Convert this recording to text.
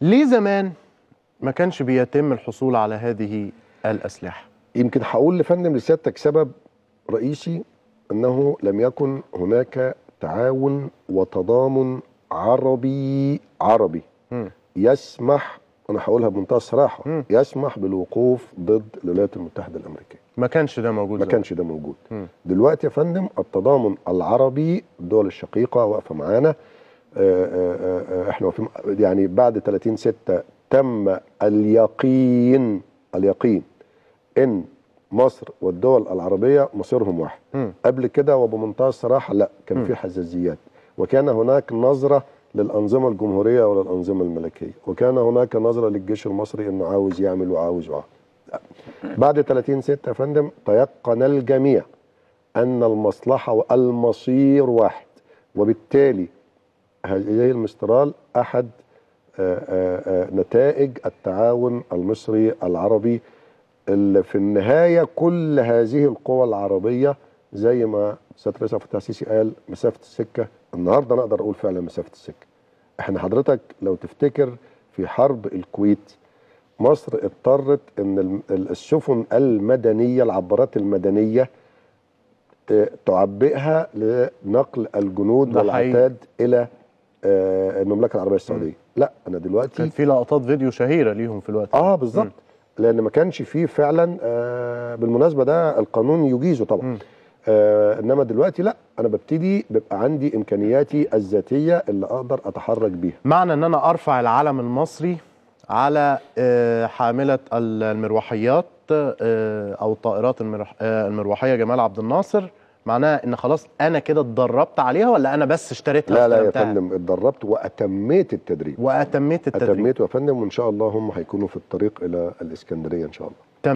ليه زمان ما كانش بيتم الحصول على هذه الاسلحه يمكن هقول لفندم لسيادتك سبب رئيسي انه لم يكن هناك تعاون وتضامن عربي عربي مم. يسمح انا هقولها بمنتهى الصراحه مم. يسمح بالوقوف ضد الولايات المتحده الامريكيه ما كانش ده موجود ما زمان. كانش ده موجود مم. دلوقتي يا فندم التضامن العربي الدول الشقيقه واقفه معانا آه، آه، آه، احنا واقفين يعني بعد 30 6 تم اليقين اليقين ان مصر والدول العربيه مصيرهم واحد مم. قبل كده وبمنتهى الصراحه لا كان مم. في حزازيات وكان هناك نظره للانظمه الجمهوريه وللانظمه الملكيه وكان هناك نظره للجيش المصري انه عاوز يعمل وعاوز وعاوز لا. بعد 30 6 يا فندم تيقن الجميع ان المصلحه والمصير واحد وبالتالي هذه المسترال احد آه، آه، آه، نتائج التعاون المصري العربي اللي في النهايه كل هذه القوى العربيه زي ما سياده الرئيس عبد الفتاح السيسي قال مسافه السكه النهارده نقدر اقول فعلا مسافه السكه احنا حضرتك لو تفتكر في حرب الكويت مصر اضطرت ان الم- ال- السفن المدنيه العبارات المدنيه آه، تعبئها لنقل الجنود ده حقيقي. والعتاد الى آه، المملكه العربيه السعوديه لا انا دلوقتي كان في لقطات فيديو شهيره ليهم في الوقت ده. اه بالظبط مم. لان ما كانش فيه فعلا آه بالمناسبه ده القانون يجيزه طبعا مم. آه انما دلوقتي لا انا ببتدي بيبقى عندي امكانياتي الذاتيه اللي اقدر اتحرك بيها معنى ان انا ارفع العلم المصري على آه، حامله ال- المروحيات آه، او الطائرات المروح- آه، المروحيه جمال عبد الناصر معناها ان خلاص انا كده اتدربت عليها ولا انا بس اشتريتها لا لا يا واستلمتها؟ فندم اتدربت واتميت التدريب واتميت التدريب اتميت يا فندم وان شاء الله هم هيكونوا في الطريق الى الاسكندريه ان شاء الله